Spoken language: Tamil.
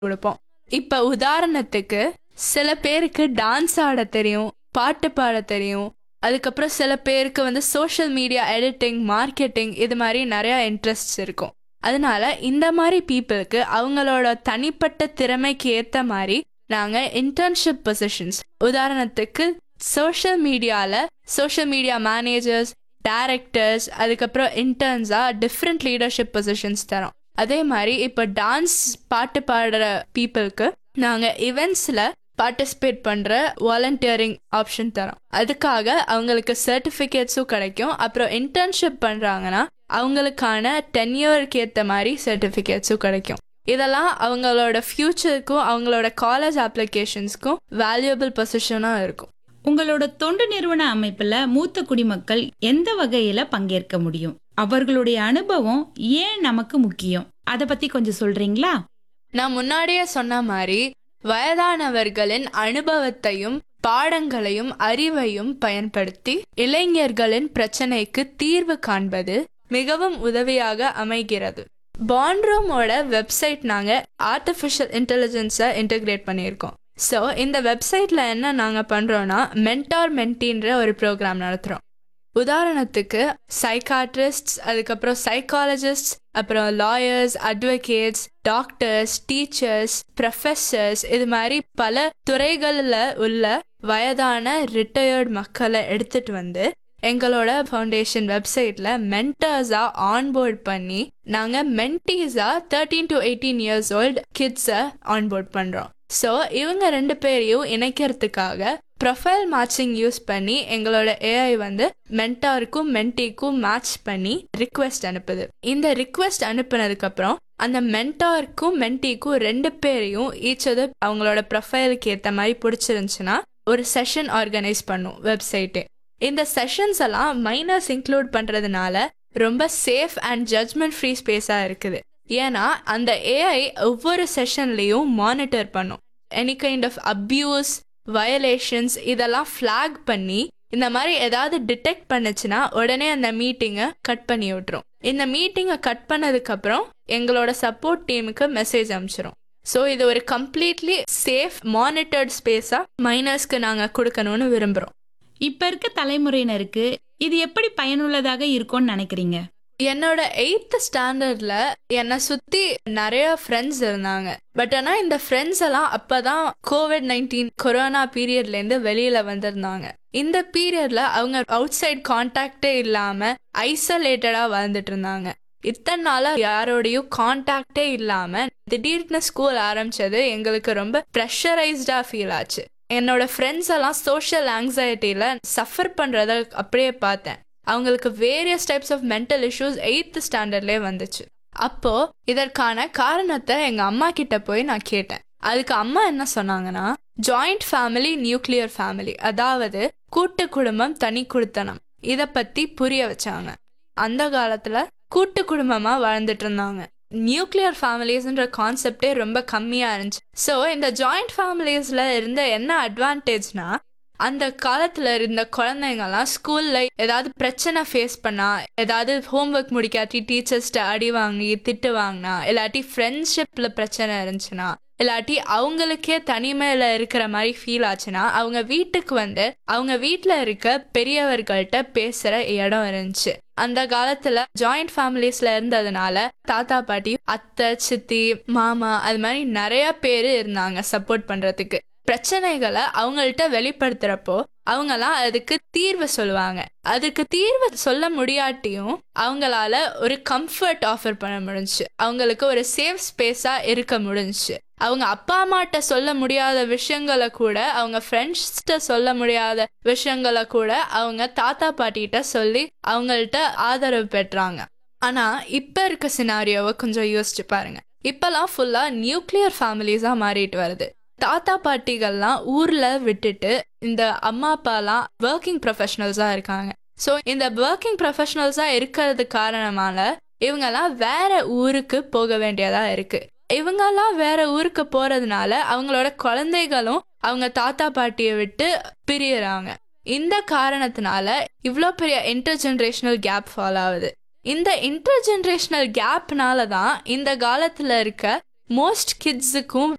கொடுப்போம் இப்ப உதாரணத்துக்கு சில பேருக்கு டான்ஸ் ஆட தெரியும் பாட்டு பாட தெரியும் அதுக்கப்புறம் சில பேருக்கு வந்து சோஷியல் மீடியா எடிட்டிங் மார்க்கெட்டிங் இது மாதிரி நிறைய இன்ட்ரெஸ்ட்ஸ் இருக்கும் அதனால இந்த மாதிரி பீப்புளுக்கு அவங்களோட தனிப்பட்ட திறமைக்கு ஏற்ற மாதிரி நாங்கள் இன்டர்ன்ஷிப் பொசிஷன்ஸ் உதாரணத்துக்கு சோஷியல் மீடியாவில் சோஷியல் மீடியா மேனேஜர்ஸ் டைரக்டர்ஸ் அதுக்கப்புறம் இன்டர்ன்ஸாக டிஃப்ரெண்ட் லீடர்ஷிப் பொசிஷன்ஸ் தரோம் அதே மாதிரி இப்போ டான்ஸ் பாட்டு பாடுற பீப்புளுக்கு நாங்கள் இவெண்ட்ஸில் பார்ட்டிசிபேட் பண்ணுற வாலண்டியரிங் ஆப்ஷன் தரோம் அதுக்காக அவங்களுக்கு சர்டிஃபிகேட்ஸும் கிடைக்கும் அப்புறம் இன்டர்ன்ஷிப் பண்ணுறாங்கன்னா அவங்களுக்கான டென்யூருக்கு ஏற்ற மாதிரி சர்டிஃபிகேட்ஸும் கிடைக்கும் இதெல்லாம் அவங்களோட ஃப்யூச்சருக்கும் அவங்களோட காலேஜ் அப்ளிகேஷன்ஸ்க்கும் வேல்யூபிள் பொசிஷனாக இருக்கும் உங்களோட தொண்டு நிறுவன அமைப்புல மூத்த குடிமக்கள் எந்த வகையில பங்கேற்க முடியும் அவர்களுடைய அனுபவம் ஏன் நமக்கு முக்கியம் அத பத்தி கொஞ்சம் சொல்றீங்களா நான் முன்னாடியே சொன்ன மாதிரி வயதானவர்களின் அனுபவத்தையும் பாடங்களையும் அறிவையும் பயன்படுத்தி இளைஞர்களின் பிரச்சனைக்கு தீர்வு காண்பது மிகவும் உதவியாக அமைகிறது பாண்ட்ரூமோட வெப்சைட் நாங்கள் ஆர்டிஃபிஷியல் இன்டெலிஜென்ஸை இன்டகிரேட் பண்ணியிருக்கோம் ஸோ இந்த வெப்சைட்டில் என்ன நாங்கள் பண்ணுறோன்னா மென்டார் மென்டின்ற ஒரு ப்ரோக்ராம் நடத்துகிறோம் உதாரணத்துக்கு சைக்காட்ரிஸ்ட்ஸ் அதுக்கப்புறம் சைக்காலஜிஸ்ட் அப்புறம் lawyers advocates doctors teachers professors இது மாதிரி பல துறைகளில் உள்ள வயதான ரிட்டையர்ட் மக்களை எடுத்துட்டு வந்து எங்களோட ஃபவுண்டேஷன் வெப்சைட்ல மென்டர்ஸா ஆன்போர்ட் பண்ணி நாங்க மென்டீஸா thirteen to eighteen years old கிட்ஸை ஆன்போர்ட் பண்றோம் ஸோ இவங்க ரெண்டு பேரையும் இணைக்கிறதுக்காக ப்ரொஃபைல் மேட்சிங் யூஸ் பண்ணி எங்களோட ஏஐ வந்து மென்டாருக்கும் மென்டிக்கும் மேட்ச் பண்ணி ரிக்வெஸ்ட் அனுப்புது இந்த ரிக்வெஸ்ட் அனுப்புனதுக்கு அப்புறம் அந்த மென்டாருக்கும் மென்டிக்கும் ரெண்டு பேரையும் ஈச்சது அவங்களோட ப்ரொஃபைலுக்கு ஏற்ற மாதிரி பிடிச்சிருந்துச்சுன்னா ஒரு செஷன் ஆர்கனைஸ் பண்ணும் வெப்சைட்டே இந்த செஷன்ஸ் எல்லாம் மைனர்ஸ் இன்க்ளூட் பண்ணுறதுனால ரொம்ப சேஃப் அண்ட் ஜட்மெண்ட் ஃப்ரீ ஸ்பேஸாக இருக்குது ஏன்னா அந்த ஏஐ ஒவ்வொரு செஷன்லேயும் மானிட்டர் பண்ணும் any kind of abuse violations இதெல்லாம் ஃப்ளாக் பண்ணி இந்த மாதிரி ஏதாவது டிடெக்ட் பண்ணுச்சுன்னா உடனே அந்த மீட்டிங்கை கட் பண்ணி விட்டுரும் இந்த மீட்டிங்கை கட் பண்ணதுக்கப்புறம் எங்களோட சப்போர்ட் டீமுக்கு மெசேஜ் அனுப்பிச்சிரும் ஸோ இது ஒரு கம்ப்ளீட்லி சேஃப் மானிட்டர்ட் ஸ்பேஸாக மைனர்ஸ்க்கு நாங்கள் கொடுக்கணும்னு விரும்புகிறோம் இப்ப இருக்க தலைமுறையினருக்கு இது எப்படி பயனுள்ளதாக இருக்கும்னு நினைக்கிறீங்க என்னோட எயித்து ஸ்டாண்டர்ட்ல என்னை சுத்தி நிறைய ஃப்ரெண்ட்ஸ் இருந்தாங்க பட் ஆனா இந்த ஃப்ரெண்ட்ஸ் எல்லாம் அப்பதான் கோவிட் நைன்டீன் கொரோனா பீரியட்ல இருந்து வெளியில வந்திருந்தாங்க இந்த பீரியட்ல அவங்க அவுட் சைட் கான்டாக்டே இல்லாம ஐசோலேட்டடா வாழ்ந்துட்டு இருந்தாங்க இத்தனை நாளா யாரோடையும் கான்டாக்டே இல்லாம திடீர்னு ஸ்கூல் ஆரம்பிச்சது எங்களுக்கு ரொம்ப ப்ரெஷரைஸ்டா ஃபீல் ஆச்சு என்னோட ஃப்ரெண்ட்ஸ் எல்லாம் சோஷியல் ஆங்ஸைட்டியில் சஃபர் பண்ணுறத அப்படியே பார்த்தேன் அவங்களுக்கு various types of mental issues eighth ஸ்டாண்டர்ட்லேயே வந்துச்சு அப்போ இதற்கான காரணத்தை எங்கள் அம்மா கிட்ட போய் நான் கேட்டேன் அதுக்கு அம்மா என்ன சொன்னாங்கன்னா ஜாயிண்ட் ஃபேமிலி நியூக்ளியர் ஃபேமிலி அதாவது கூட்டு குடும்பம் தனி குடுத்தனம் இதை பற்றி புரிய வச்சாங்க அந்த காலத்தில் கூட்டு குடும்பமாக வாழ்ந்துட்டு இருந்தாங்க நியூக்ளியர் ஃபேமிலிஸ்ன்ற கான்செப்டே ரொம்ப கம்மியாக இருந்துச்சு ஸோ இந்த ஜாயிண்ட் ஃபேமிலிஸில் இருந்த என்ன அட்வான்டேஜ்னா அந்த காலத்தில் இருந்த குழந்தைங்கலாம் ஸ்கூலில் ஏதாவது பிரச்சனை ஃபேஸ் பண்ணா ஏதாவது ஹோம்ஒர்க் முடிக்காட்டி டீச்சர்ஸ்ட்ட அடி வாங்கி திட்டு வாங்கினா இல்லாட்டி ஃப்ரெண்ட்ஷிப்பில் பிரச்சனை இருந்துச்சுன்னா இல்லாட்டி அவங்களுக்கே தனிமையில் இருக்கிற மாதிரி ஃபீல் ஆச்சுன்னா அவங்க வீட்டுக்கு வந்து அவங்க வீட்டில் இருக்க பெரியவர்கள்ட்ட பேசுகிற இடம் இருந்துச்சு அந்த காலத்துல ஜாயிண்ட் ஃபேமிலிஸ்ல இருந்ததுனால தாத்தா பாட்டி அத்தை சித்தி மாமா அது மாதிரி நிறைய பேர் இருந்தாங்க சப்போர்ட் பண்றதுக்கு பிரச்சனைகளை அவங்கள்ட்ட வெளிப்படுத்துறப்போ அவங்களாம் அதுக்கு தீர்வு சொல்லுவாங்க அதுக்கு தீர்வு சொல்ல முடியாட்டியும் அவங்களால ஒரு கம்ஃபர்ட் ஆஃபர் பண்ண முடிஞ்சுச்சு அவங்களுக்கு ஒரு சேஃப் ஸ்பேஸா இருக்க முடிஞ்சுச்சு அவங்க அப்பா அம்மாட்ட சொல்ல முடியாத விஷயங்களை கூட அவங்க ஃப்ரெண்ட்ஸ்கிட்ட சொல்ல முடியாத விஷயங்களை கூட அவங்க தாத்தா பாட்டிகிட்ட சொல்லி அவங்கள்ட்ட ஆதரவு பெற்றாங்க ஆனா இப்ப இருக்க சினாரியோவை கொஞ்சம் யோசிச்சு பாருங்க இப்பெல்லாம் ஃபுல்லா நியூக்ளியர் ஃபேமிலிஸா மாறிட்டு வருது தாத்தா பாட்டிகள்லாம் ஊர்ல விட்டுட்டு இந்த அம்மா அப்பாலாம் ஒர்க்கிங் ப்ரொஃபஷனல்ஸா இருக்காங்க ஸோ இந்த ஒர்க்கிங் ப்ரொஃபஷனல்ஸா இருக்கிறது காரணமால இவங்கெல்லாம் வேற ஊருக்கு போக வேண்டியதா இருக்கு இவங்கெல்லாம் வேற ஊருக்கு போறதுனால அவங்களோட குழந்தைகளும் அவங்க தாத்தா பாட்டியை விட்டு பிரியறாங்க இந்த காரணத்தினால இவ்வளோ பெரிய இன்டர் ஜென்ரேஷனல் கேப் ஃபாலோ ஆகுது இந்த இன்டர் ஜென்ரேஷனல் கேப்னால தான் இந்த காலத்தில் இருக்க மோஸ்ட் கிட்ஸுக்கும்